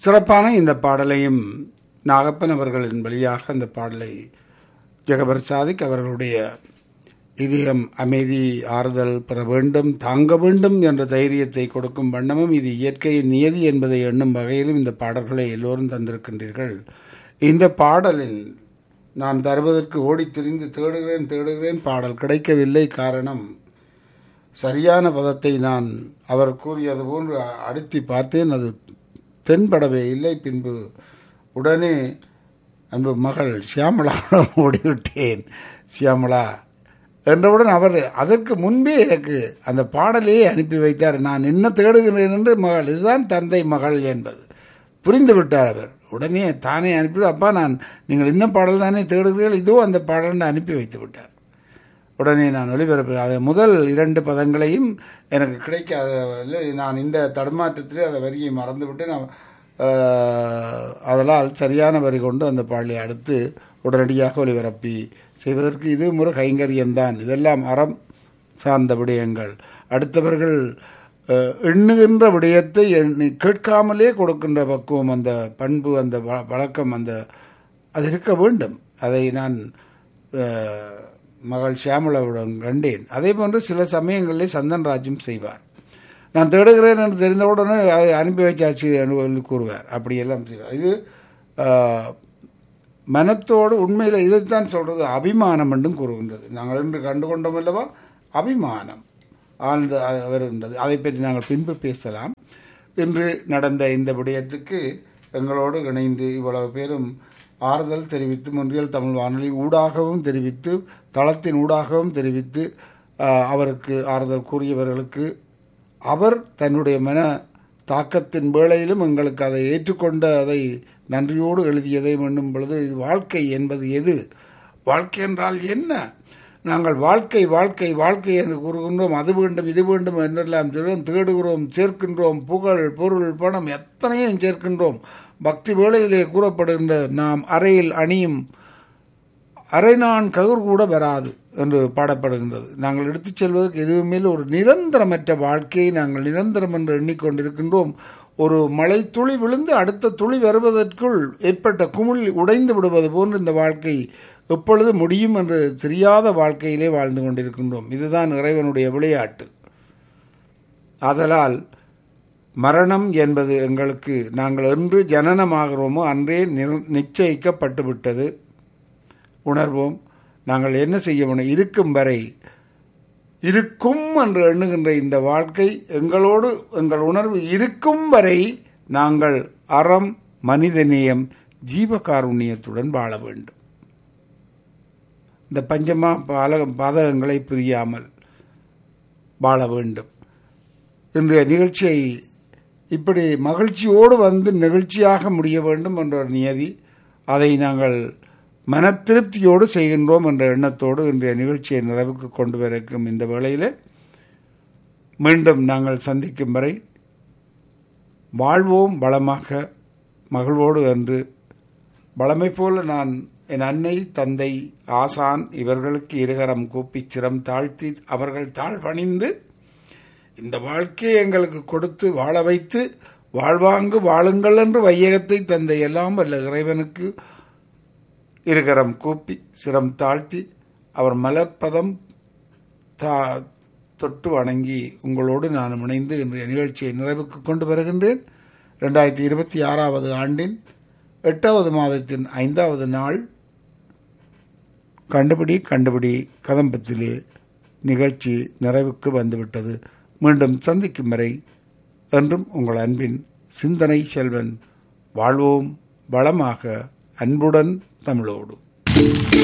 சிறப்பான இந்த பாடலையும் நாகப்பன் அவர்களின் வழியாக அந்த பாடலை ஜெகபர் சாதிக் அவர்களுடைய இதயம் அமைதி ஆறுதல் பெற வேண்டும் தாங்க வேண்டும் என்ற தைரியத்தை கொடுக்கும் வண்ணமும் இது இயற்கையின் நியதி என்பதை எண்ணும் வகையிலும் இந்த பாடல்களை எல்லோரும் தந்திருக்கின்றீர்கள் இந்த பாடலின் நான் தருவதற்கு ஓடித் திரிந்து தேடுகிறேன் தேடுகிறேன் பாடல் கிடைக்கவில்லை காரணம் சரியான பதத்தை நான் அவர் கூறியது போன்று அடுத்தி பார்த்தேன் அது தென்படவே இல்லை பின்பு உடனே அன்பு மகள் சியாமலாவிடம் ஓடிவிட்டேன் சியாமலா என்றவுடன் அவர் அதற்கு முன்பே எனக்கு அந்த பாடலையே அனுப்பி வைத்தார் நான் என்ன தேடுகிறேன் என்று மகள் இதுதான் தந்தை மகள் என்பது புரிந்து விட்டார் அவர் உடனே தானே அனுப்பி அப்பா நான் நீங்கள் இன்னும் பாடல் தானே தேடுகிறீர்கள் இதோ அந்த பாடல் அனுப்பி வைத்து விட்டார் உடனே நான் ஒளிபரப்பு அது முதல் இரண்டு பதங்களையும் எனக்கு கிடைக்காத நான் இந்த தடுமாற்றத்திலே அந்த வரியை மறந்துவிட்டு நான் ஆஹ், அதனால் சரியான வரி கொண்டு அந்த பாடலை அடுத்து உடனடியாக ஒளிபரப்பி செய்வதற்கு இது முறை கைங்கரியம்தான் இதெல்லாம் அறம் சார்ந்த விடயங்கள் அடுத்தவர்கள் அஹ், எண்ணுகின்ற விடயத்தை எண்ணி கேட்காமலே கொடுக்கின்ற பக்குவம் அந்த பண்பு அந்த வ- வழக்கம் அந்த அது இருக்க வேண்டும் அதை நான் அஹ், மகள் ஷியாமலாவுடன் கண்டேன் அதே போன்று சில சமயங்களிலே சந்தன் ராஜும் செய்வார் நான் தேடுகிறேன் என்று தெரிந்தவுடனே அதை அனுப்பி வச்சாச்சு என்று சொல்லி கூறுவார் அப்படியெல்லாம் செய்வார் இது அஹ், மனத்தோடு உண்மையில் இதைத்தான் சொல்றது அபிமானம் என்றும் கூறுகின்றது நாங்கள் இன்று கண்டுகொண்டோம் அல்லவா அபிமானம் ஆழ்ந்த அ- வருகின்றது அதை பற்றி நாங்கள் பின்பு பேசலாம் இன்று நடந்த இந்த விடயத்துக்கு எங்களோடு இணைந்து இவ்வளவு பேரும் ஆறுதல் தெரிவித்து முன்றியல் தமிழ் வானொலி ஊடாகவும் தெரிவித்து தளத்தின் ஊடாகவும் தெரிவித்து ஆஹ், அவருக்கு ஆறுதல் கூறியவர்களுக்கு அவர் தன்னுடைய மன தாக்கத்தின் வேளையிலும் எங்களுக்கு அதை ஏற்றுக்கொண்டு அதை நன்றியோடு எழுதியதை எண்ணும் பொழுது இது வாழ்க்கை என்பது எது வாழ்க்கை என்றால் என்ன நாங்கள் வாழ்க்கை வாழ்க்கை வாழ்க்கை என்று கூறுகின்றோம் அது வேண்டும் இது வேண்டும் என்றெல்லாம் தேடுகிறோம், தேடுகிறோம் சேர்க்கின்றோம் புகழ் பொருள் பணம் எத்தனையும் சேர்க்கின்றோம் பக்தி வேளையிலே கூறப்படுகின்ற நாம் அறையில் அணியும் அரை நான் ககுர் கூட வராது என்று பாடப்படுகின்றது நாங்கள் எடுத்துச் செல்வதற்கு எதுவுமே ஒரு நிரந்தரமற்ற வாழ்க்கையை நாங்கள் நிரந்தரம் என்று எண்ணிக்கொண்டிருக்கின்றோம் ஒரு மழை துளி விழுந்து அடுத்த துளி வருவதற்குள் ஏற்பட்ட குமிழ் உடைந்து விடுவது போன்று இந்த வாழ்க்கை எப்பொழுது முடியும் என்று தெரியாத வாழ்க்கையிலே வாழ்ந்து கொண்டிருக்கின்றோம் இதுதான் இறைவனுடைய விளையாட்டு ஆதலால் மரணம் என்பது எங்களுக்கு நாங்கள் என்று ஜனனமாகிறோமோ அன்றே நிர்- நிச்சயிக்கப்பட்டு விட்டது உணர்வோம் நாங்கள் என்ன செய்ய வேண்டும் இருக்கும் வரை இருக்கும் என்று எண்ணுகின்ற இந்த வாழ்க்கை எங்களோடு எங்கள் உணர்வு இருக்கும் வரை நாங்கள் அறம் மனிதநேயம் ஜீவகாருண்யத்துடன் வாழ வேண்டும் இந்த பஞ்சமா பால பாதகங்களை பிரியாமல் வாழ வேண்டும் இன்றைய நிகழ்ச்சியை இப்படி மகிழ்ச்சியோடு வந்து நிகழ்ச்சியாக முடிய வேண்டும் என்ற ஒரு நியதி அதை நாங்கள் மன திருப்தியோடு செய்கின்றோம் என்ற எண்ணத்தோடு இன்றைய நிகழ்ச்சியை நிறைவுக்கு கொண்டு வர இருக்கும் இந்த வேளையில் மீண்டும் நாங்கள் சந்திக்கும் வரை வாழ்வோம் வளமாக மகிழ்வோடு என்று வளமை போல நான் என் அன்னை தந்தை ஆசான் இவர்களுக்கு இருகரம் கூப்பி சிரம் தாழ்த்தி அவர்கள் தாழ் பணிந்து இந்த வாழ்க்கையை எங்களுக்கு கொடுத்து வாழ வைத்து வாழ்வாங்கு வாழுங்கள் என்று வையகத்தை தந்த எல்லாம் வல்ல இறைவனுக்கு இருகரம் கூப்பி சிரம் தாழ்த்தி அவர் மலர்ப்பதம் தா தொட்டு வணங்கி உங்களோடு நான் இணைந்து இன்றைய நிகழ்ச்சியை நிறைவுக்கு கொண்டு வருகின்றேன் ரெண்டாயிரத்தி இருபத்தி ஆறாவது ஆண்டின் எட்டாவது மாதத்தின் ஐந்தாவது நாள் கண்டுபிடி கண்டுபிடி கதம்பத்திலே நிகழ்ச்சி நிறைவுக்கு வந்துவிட்டது மீண்டும் சந்திக்கும் வரை என்றும் உங்கள் அன்பின் சிந்தனை செல்வன் வாழ்வோம் வளமாக அன்புடன் தமிழோடு